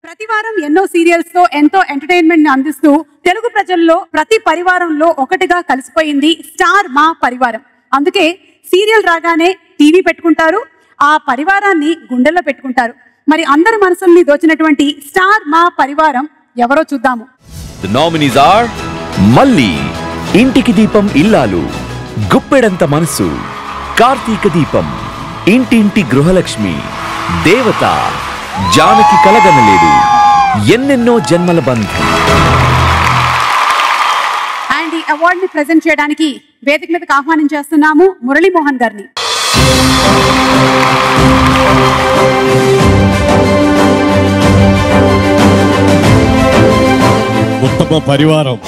ప్రతి వారం ఎన్నో సీరియల్స్ తో ఎంతో ఎంటర్టైన్మెంట్ ని అందిస్తూ తెలుగు ప్రజల్లో ప్రతి పరివారంలో ఒకటిగా కలిసిపోయింది స్టార్ మా పరివారం అందుకే సీరియల్ రాగానే టీవీ పెట్టుకుంటారు ఆ పరివారాన్ని గుండెల్లో పెట్టుకుంటారు మరి అందరి మనసుల్ని దోచినటువంటి స్టార్ మా పరివారం ఎవరో చూద్దాము The nominees are మల్లి ఇంటికి దీపం ఇల్లాలు గుప్పెడంత మనసు కార్తీక దీపం ఇంటింటి గృహలక్ష్మి దేవత జానకి కలగనలేదు ఎన్నెన్నో జన్మల బంధం అండ్ ఈ అవార్డ్ ని ప్రజెంట్ చేయడానికి వేదిక మీదకి ఆహ్వానం చేస్తున్నాము మురళీమోహన్ గారిని ఉత్తమ పరివారం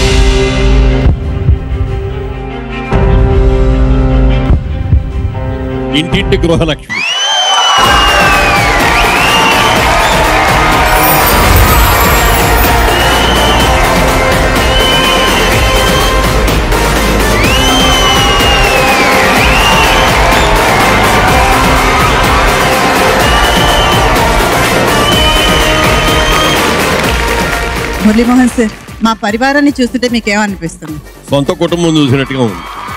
ఇంటింటి గృహలక్ష్మి మురళీమోహన్ సార్ మా పరివారాన్ని చూస్తుంటే మీకేమనిపిస్తుంది సొంత కుటుంబం చూసినట్టుగా ఉంది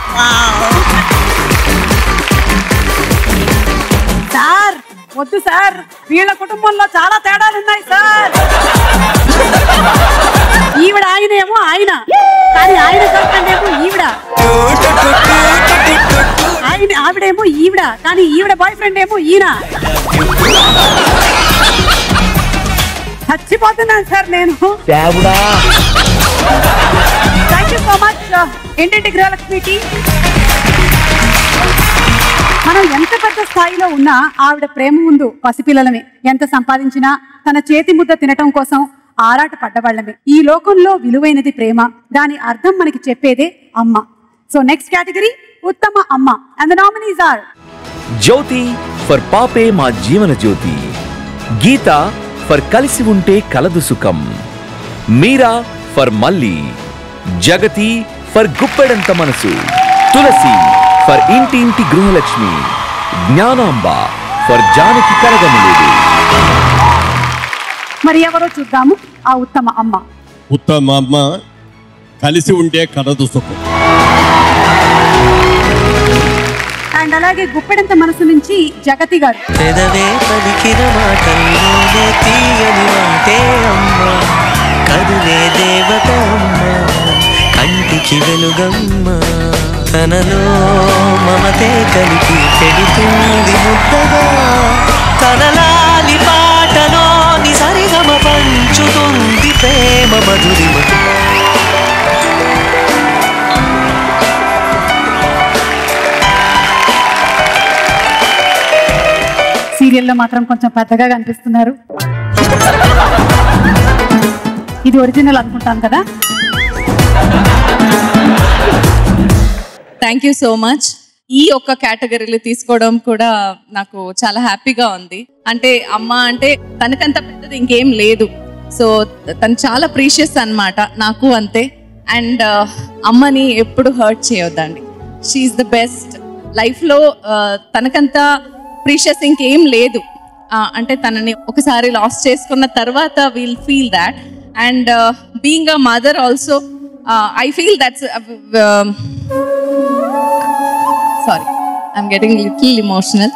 సార్ వద్దు సార్ వీళ్ళ కుటుంబంలో చాలా తేడాలు ఉన్నాయి సార్ ఈవిడ ఆయనేమో ఆయన కానీ ఆయన గర్ల్ఫ్రెండ్ ఏమో ఈవిడ ఆయన ఆవిడేమో ఈవిడ కానీ ఈవిడ బాయ్ ఫ్రెండ్ ఏమో ఈయన చచ్చిపోతున్నాను సార్ నేను థ్యాంక్ యూ సో మచ్ ఏంటంటే గృహలక్ష్మి టీ మనం ఎంత పెద్ద స్థాయిలో ఉన్నా ఆవిడ ప్రేమ ముందు పసిపిల్లలమే ఎంత సంపాదించినా తన చేతి ముద్ద తినటం కోసం ఆరాట పడ్డవాళ్ళమే ఈ లోకంలో విలువైనది ప్రేమ దాని అర్థం మనకి చెప్పేదే అమ్మ సో నెక్స్ట్ కేటగిరీ ఉత్తమ అమ్మ and the nominees are Jyothi for Paape Maa Jeevana Jyothi Gita for కలిసి Unte Kaladu Sukham Meera for Malli Jagathi for Guppedantha Manasu Tulasi for Intinti Gruhalakshmi Jnanamba for Janaki Kalaganaledu మరి ఎవరో చూద్దాము ఆ ఉత్తమ అమ్మ ఉత్తమ అమ్మ కలిసి ఉంటే కలదు సుఖం అండ్ అలాగే గుప్పెడంత మనసు నుంచి జగతి గారు పెదవే పలికిన మాటల్లోనే తీయని మాటే అమ్మ కదులే దేవత అమ్మ కంటికి వెలుగమ్మ తనలో మమతే కలిపి పెడుతుంది ముద్దగా తనలాలి పాటలోని సరిగమ పంచుతుంది ప్రేమ మధురిమ సీరియల్లో మాత్రం కొంచెం పెద్దగా కనిపిస్తున్నారు ఇది ఒరిజినల్ అనుకుంటాను కదా థ్యాంక్ యూ సో మచ్ ఈ ఒక్క కేటగిరీలు తీసుకోవడం కూడా నాకు చాలా హ్యాపీగా ఉంది అంటే అమ్మ అంటే తనకంత పెద్దది ఇంకేం లేదు సో తను చాలా ప్రీషియస్ అన్నమాట నాకు అంతే అండ్ అమ్మని ఎప్పుడు హర్ట్ చేయొద్దండి షీఈ్ ద బెస్ట్ లైఫ్లో తనకంత ప్రీషియస్ ఇంకేం లేదు ఆ, అంటే తనని ఒకసారి లాస్ చేసుకున్న తర్వాత will feel that and being a mother also I feel that's sorry I'm getting little emotional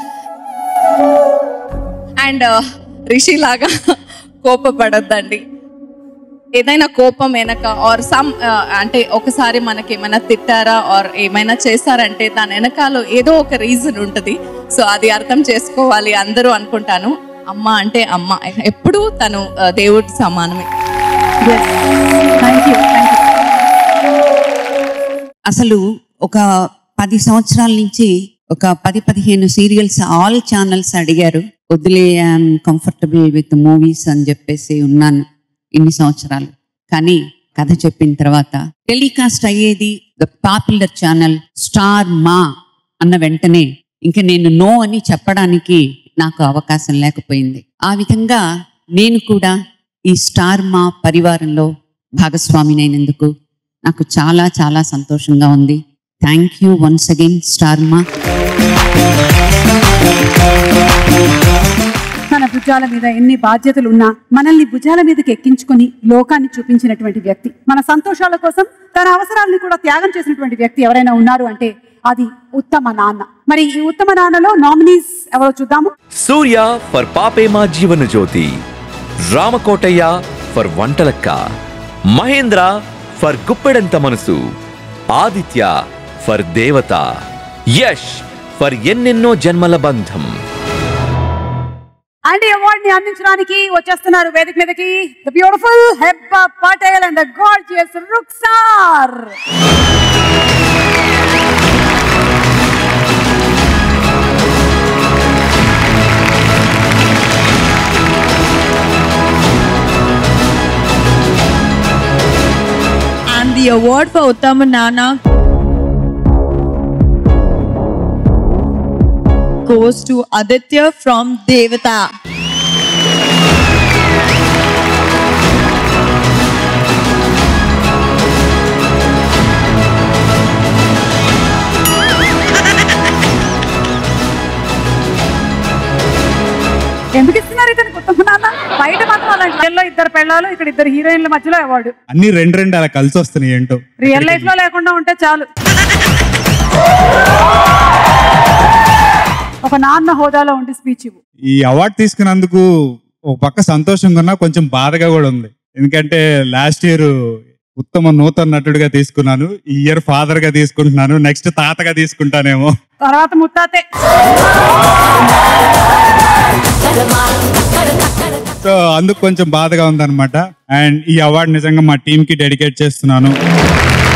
and Rishi లాగా కోపపడొద్దండి ఏదైనా కోపం వెనక ఆర్ సమ్ అంటే ఒకసారి మనకి ఏమైనా తిట్టారా ఆర్ ఏమైనా చేశారంటే దాని వెనకాల ఏదో ఒక రీజన్ ఉంటుంది సో అది అర్థం చేసుకోవాలి అందరూ అనుకుంటాను అమ్మ అంటే అమ్మ ఎప్పుడూ తను ఆ, దేవుడి సమానమే థ్యాంక్ యూ థ్యాంక్ యూ అసలు ఒక పది సంవత్సరాల నుంచి ఒక పది పదిహేను సీరియల్స్ ఆల్ ఛానల్స్ అడిగారు వదిలే ఐఎమ్ కంఫర్టబుల్ విత్ మూవీస్ అని చెప్పేసి ఉన్నాను ఇన్ని సంవత్సరాలు కానీ కథ చెప్పిన తర్వాత టెలికాస్ట్ అయ్యేది ద పాపులర్ ఛానల్ స్టార్ మా అన్న వెంటనే ఇంకా నేను నో అని చెప్పడానికి నాకు అవకాశం లేకపోయింది ఆ విధంగా నేను కూడా ఈ స్టార్ మా పరివారంలో భాగస్వామినైనందుకు నాకు చాలా చాలా సంతోషంగా ఉంది thank you once again star Maa మన భుజాల మీద ఎన్ని బాధ్యతలు ఉన్నా మనల్ని భుజాల మీదకి ఎక్కించుకొని లోకాన్ని చూపించినటువంటి వ్యక్తి మన సంతోషాల కోసం తన అవసరాలను కూడా త్యాగం చేసినటువంటి వ్యక్తి ఎవరైనా ఉన్నారు అంటే అది ఉత్తమ నాన్న మరి ఈ ఉత్తమ నాన్నలో నామినీస్ ఎవరో చూద్దాము సూర్య for Paape Maa Jeevana Jyothi Ramakotaiah for Vantalakka Mahendra for Guppedantha Manasu Aditya for దేవత యష్ ఫర్ ఎన్నెన్నో జన్మల బంధం అండ్ ఈ అవార్డ్ ని అందించడానికి వచ్చేస్తున్నారు వేదిక మీదకి the beautiful Hebah Patel and the gorgeous Rukshar And the award for Uttama Nana goes to Aditya from Devata. ఎందుకు ఇస్తున్నారు ఇతనికి ఉత్తమ నాన్న బయట మాత్రం అలాంటి రియల్ లో ఇద్దరు పెళ్ళాలు ఇక్కడ ఇద్దరు హీరోయిన్ల మధ్యలో అవార్డు అన్ని రెండు రెండు అలా కలిసి వస్తున్నాయి ఏంటో రియల్ లైఫ్ లో లేకుండా ఉంటే చాలు ఒక నాన్న హోదాలో ఉండి స్పీచ్ ఇవ్వు ఈ అవార్డు తీసుకున్నందుకు ఒక పక్క సంతోషంగా ఉన్నా కొంచెం బాధగా కూడా ఉంది ఎందుకంటే లాస్ట్ ఇయర్ ఉత్తమ నూతన నటుడిగా తీసుకున్నాను ఈ ఇయర్ ఫాదర్ గా తీసుకుంటున్నాను నెక్స్ట్ తాతగా తీసుకుంటానేమో తర్వాత ముత్తాతే సో అందుకు కొంచెం బాధగా ఉందన్నమాట అండ్ ఈ అవార్డు నిజంగా మా టీం కి డెడికేట్ చేస్తున్నాను